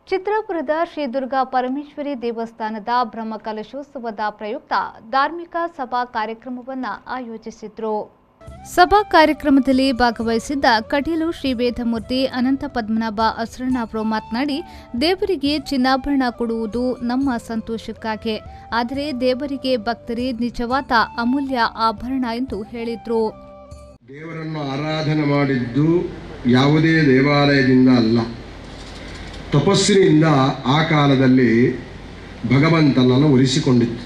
ಚಿತ್ರಪುರದ ಶ್ರೀ ದುರ್ಗಾ ಪರಮೇಶ್ವರಿ ದೇವಸ್ಥಾನದ ಬ್ರಹ್ಮಕಲಶೋತ್ಸವದ ಪ್ರಯುಕ್ತ ಧಾರ್ಮಿಕ ಸಭಾ ಕಾರ್ಯಕ್ರಮವನ್ನು ಆಯೋಜಿಸಿದ್ರು ಸಭಾ ಕಾರ್ಯಕ್ರಮದಲ್ಲಿ ಭಾಗವಹಿಸಿದ್ದ ಕಟೀಲು ಶ್ರೀ ವೇದಮೂರ್ತಿ ಅನಂತ ಪದ್ಮನಾಭ ಅಸರಣ್ಣವರು ಮಾತನಾಡಿ ದೇವರಿಗೆ ಚಿನ್ನಾಭರಣ ಕೊಡುವುದು ನಮ್ಮ ಸಂತೋಷಕ್ಕಾಗಿ ಆದರೆ ದೇವರಿಗೆ ಭಕ್ತರೇ ನಿಜವಾದ ಅಮೂಲ್ಯ ಆಭರಣ ಎಂದು ಹೇಳಿದ್ರು ದೇವರನ್ನು ಆರಾಧನೆ ಮಾಡಿದ್ದು ಯಾವುದೇ ದೇವಾಲಯದಿಂದ ಅಲ್ಲ ತಪಸ್ಸಿನಿಂದ ಆ ಕಾಲದಲ್ಲಿ ಭಗವಂತನನ್ನು ಒಲಿಸಿಕೊಂಡಿತ್ತು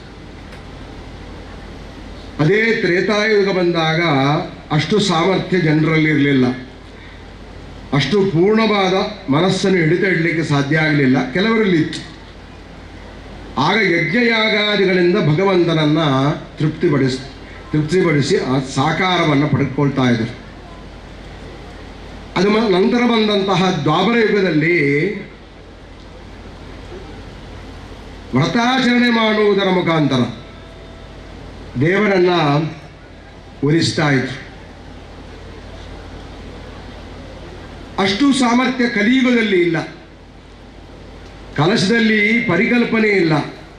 ಅದೇ ತ್ರೇತಾಯುಗ ಬಂದಾಗ ಅಷ್ಟು ಸಾಮರ್ಥ್ಯ ಜನರಲ್ಲಿ ಇರಲಿಲ್ಲ ಅಷ್ಟು ಪೂರ್ಣವಾದ ಮನಸ್ಸನ್ನು ಹಿಡಿತ ಇಡಲಿಕ್ಕೆ ಸಾಧ್ಯ ಆಗಲಿಲ್ಲ ಕೆಲವರಲ್ಲಿ ಇತ್ತು ಆಗ ಯಜ್ಞಯಾಗಾದಿಗಳಿಂದ ಭಗವಂತನನ್ನ ತೃಪ್ತಿಪಡಿಸ್ ತೃಪ್ತಿಪಡಿಸಿ ಆ ಸಾಕಾರವನ್ನು ಪಡೆದುಕೊಳ್ತಾ ಇದ್ರು ಅದು ಮ- ನಂತರ ಬಂದಂತಹ ದ್ವಾಪರ ಯುಗದಲ್ಲಿ ವ್ರತಾಚರಣೆ ಮಾಡುವುದರ ಮುಖಾಂತರ ದೇವರನ್ನ ಒಲಿಸ್ತಾ ಇದ್ರು ಅಷ್ಟು ಸಾಮರ್ಥ್ಯ ಕಲಿಯುಗದಲ್ಲಿ ಇಲ್ಲ ಕಲಶದಲ್ಲಿ ಪರಿಕಲ್ಪನೆ ಇಲ್ಲ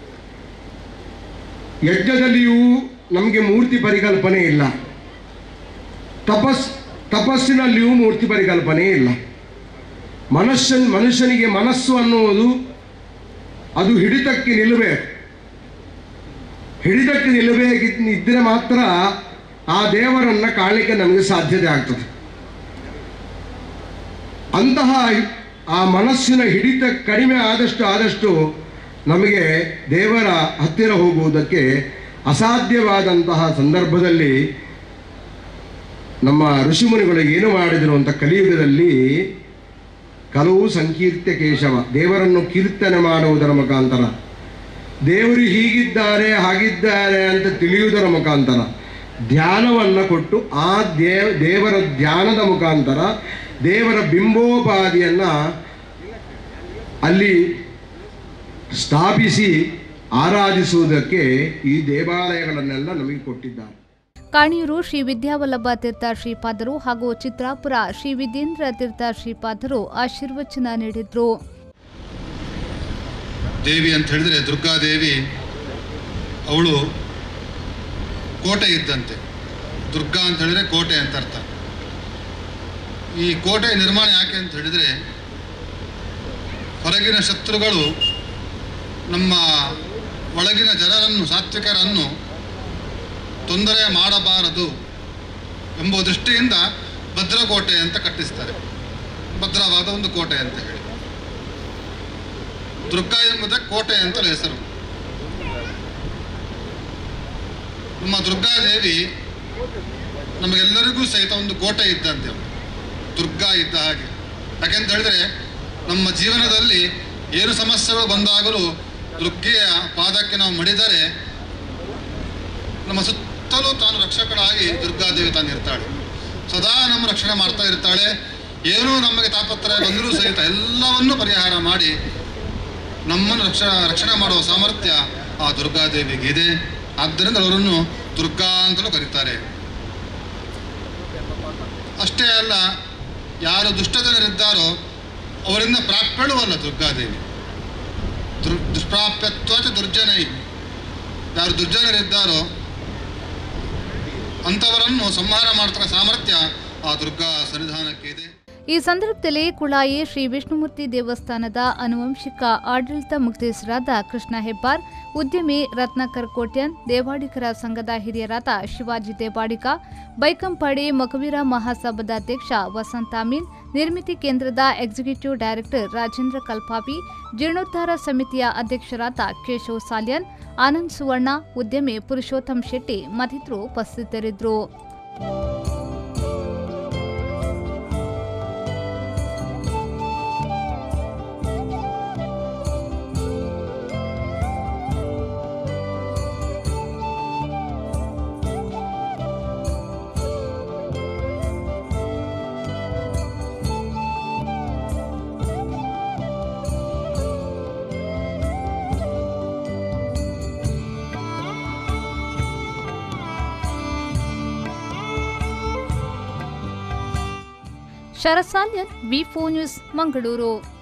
ಯಜ್ಞದಲ್ಲಿಯೂ ನಮಗೆ ಮೂರ್ತಿ ಪರಿಕಲ್ಪನೆ ಇಲ್ಲ ತಪಸ್ ತಪಸ್ಸಿನಲ್ಲಿಯೂ ಮೂರ್ತಿ ಪರಿಕಲ್ಪನೆ ಇಲ್ಲ ಮನುಷ್ಯನ್ ಮನುಷ್ಯನಿಗೆ ಮನಸ್ಸು ಅನ್ನುವುದು ಅದು ಹಿಡಿತಕ್ಕೆ ನಿಲ್ಲಬೇಕು ಹಿಡಿತಕ್ಕೆ ನಿಲ್ಲಬೇಕಿದ್ದರೆ ಮಾತ್ರ ಆ ದೇವರನ್ನ ಕಾಣಲಿಕ್ಕೆ ನಮಗೆ ಸಾಧ್ಯತೆ ಆಗ್ತದೆ ಅಂತಹ ಆ ಮನಸ್ಸಿನ ಹಿಡಿತ ಕಡಿಮೆ ಆದಷ್ಟು ಆದಷ್ಟು ನಮಗೆ ದೇವರ ಹತ್ತಿರ ಹೋಗುವುದಕ್ಕೆ ಅಸಾಧ್ಯವಾದಂತಹ ಸಂದರ್ಭದಲ್ಲಿ ನಮ್ಮ ಋಷಿಮುನಿಗಳು ಏನು ಮಾಡಿದರು ಅಂತ ಕಲಿಯುಗದಲ್ಲಿ ಕಲವು ಸಂಕೀರ್ತ್ಯ ಕೇಶವ ದೇವರನ್ನು ಕೀರ್ತನೆ ಮಾಡುವುದರ ಮುಖಾಂತರ ದೇವರು ಹೀಗಿದ್ದಾರೆ ಹಾಗಿದ್ದಾರೆ ಅಂತ ತಿಳಿಯುವುದರ ಮುಖಾಂತರ ಧ್ಯಾನವನ್ನು ಕೊಟ್ಟು ಆ ದೇವ ದೇವರ ಧ್ಯಾನದ ಮುಖಾಂತರ ದೇವರ ಬಿಂಬೋಪಾದಿಯನ್ನು ಅಲ್ಲಿ ಸ್ಥಾಪಿಸಿ ಆರಾಧಿಸುವುದಕ್ಕೆ ಈ ದೇವಾಲಯಗಳನ್ನೆಲ್ಲ ನಮಗೆ ಕೊಟ್ಟಿದ್ದಾರೆ ಕಾಣಿಯೂರು ಶ್ರೀ ವಿದ್ಯಾವಲ್ಲಭ ತೀರ್ಥ ಶ್ರೀಪಾದರು ಹಾಗೂ ಚಿತ್ರಾಪುರ ಶ್ರೀ ವಿದ್ಯೇಂದ್ರ ತೀರ್ಥ ಶ್ರೀಪಾದರು ಆಶೀರ್ವಚನ ನೀಡಿದ್ರು ದೇವಿ ಅಂತ ಹೇಳಿದ್ರೆ ದುರ್ಗಾದೇವಿ ಅವಳು ಕೋಟೆ ಇದ್ದಂತೆ ದುರ್ಗಾ ಅಂತ ಹೇಳಿದ್ರೆ ಕೋಟೆ ಅಂತ ಅರ್ಥ ಈ ಕೋಟೆ ನಿರ್ಮಾಣ ಯಾಕೆ ಅಂತ ಹೇಳಿದ್ರೆ ಹೊರಗಿನ ಶತ್ರುಗಳು ನಮ್ಮ ಒಳಗಿನ ಜನರನ್ನು ಸಾತ್ವಿಕರನ್ನು ತೊಂದರೆ ಮಾಡಬಾರದು ಎಂಬ ದೃಷ್ಟಿಯಿಂದ ಭದ್ರಕೋಟೆ ಅಂತ ಕಟ್ಟಿಸ್ತಾರೆ ಭದ್ರವಾದ ಒಂದು ಕೋಟೆ ಅಂತ ಹೇಳಿ ದುರ್ಗಾ ಎಂಬುದಕ್ಕೆ ಕೋಟೆ ಅಂತ ಹೆಸರು ನಮ್ಮ ದುರ್ಗಾದೇವಿ ನಮಗೆಲ್ಲರಿಗೂ ಸಹಿತ ಒಂದು ಕೋಟೆ ಇದ್ದಂತೆ ಅವಳು. ದುರ್ಗಾ ಇದ್ದ ಹಾಗೆ ಯಾಕೆಂತ ಹೇಳಿದ್ರೆ ನಮ್ಮ ಜೀವನದಲ್ಲಿ ಏನು ಸಮಸ್ಯೆಗಳು ಬಂದಾಗಲೂ ದುರ್ಗೆಯ ಪಾದಕ್ಕೆ ನಾವು ಮಡಿದರೆ ನಮ್ಮ ಸುತ್ತಲೂ ತಾನು ರಕ್ಷಕಳಾಗಿ ದುರ್ಗಾದೇವಿ ತಾನು ಇರ್ತಾಳೆ ಸದಾ ನಮ್ಮ ರಕ್ಷಣೆ ಮಾಡ್ತಾ ಇರ್ತಾಳೆ ಏನೂ ನಮಗೆ ತಾಪತ್ರಯ ಬಂದರೂ ಸಹಿತ ಎಲ್ಲವನ್ನೂ ಪರಿಹಾರ ಮಾಡಿ ನಮ್ಮನ್ನು ರಕ್ಷ ರಕ್ಷಣೆ ಮಾಡುವ ಸಾಮರ್ಥ್ಯ ಆ ದುರ್ಗಾದೇವಿಗೆ ಇದೆ ಆದ್ದರಿಂದ ಅವರನ್ನು ದುರ್ಗಾ ಅಂತಲೂ ಕರೀತಾರೆ ಅಷ್ಟೇ ಅಲ್ಲ ಯಾರು ದುಷ್ಟಜನರಿದ್ದಾರೋ ಅವರಿಂದ ಪ್ರಾಪ್ಯಳು ಅಲ್ಲ ದುರ್ಗಾದೇವಿ ದುರ್ ದುಷ್ಪ್ರಾಪ್ಯತ್ವ ಚ ದುರ್ಜನೈ ಯಾರು ದುರ್ಜನರಿದ್ದಾರೋ ಅಂಥವರನ್ನು ಸಂಹಾರ ಮಾಡ್ತಕ್ಕ ಸಾಮರ್ಥ್ಯ ಆ ದುರ್ಗಾ ಸನ್ನಿಧಾನಕ್ಕೆ ಇದೆ ಈ ಸಂದರ್ಭದಲ್ಲಿ ಕುಳಾಯಿ ಶ್ರೀ ವಿಷ್ಣುಮೂರ್ತಿ ದೇವಸ್ಥಾನದ ಅನುವಂಶಿಕ ಆಡಳಿತ ಮುಕ್ತೇಸರಾದ ಕೃಷ್ಣ ಹೆಬ್ಬಾರ್ ಉದ್ಯಮಿ ರತ್ನಾಕರ್ ಕೋಟ್ಯನ್ ದೇವಾಡಿಗರ ಸಂಘದ ಹಿರಿಯರಾದ ಶಿವಾಜಿ ದೇವಾಡಿಗ ಬೈಕಂಪಾಡಿ ಮಕವೀರ ಮಹಾಸಭಾದ ಅಧ್ಯಕ್ಷ ವಸಂತ ಅಮೀನ್ ನಿರ್ಮಿತಿ ಕೇಂದ್ರದ ಎಕ್ಸಿಕ್ಯೂಟಿವ್ ಡೈರೆಕ್ಟರ್ ರಾಜೇಂದ್ರ ಕಲ್ಪಾವಿ ಜೀರ್ಣೋದ್ಧಾರ ಸಮಿತಿಯ ಅಧ್ಯಕ್ಷರಾದ ಕೇಶವ್ ಸಾಲ್ಯನ್ ಆನಂದ್ ಸುವರ್ಣ ಉದ್ಯಮಿ ಪುರುಷೋತ್ತಮ್ ಶೆಟ್ಟಿ ಮತ್ತಿತರರು ಉಪಸ್ಥಿತರಿದ್ದರು ಶರಸಾಲ್ಯನ್ ವಿ ಫೋ ನ್ಯೂಸ್ ಮಂಗಳೂರು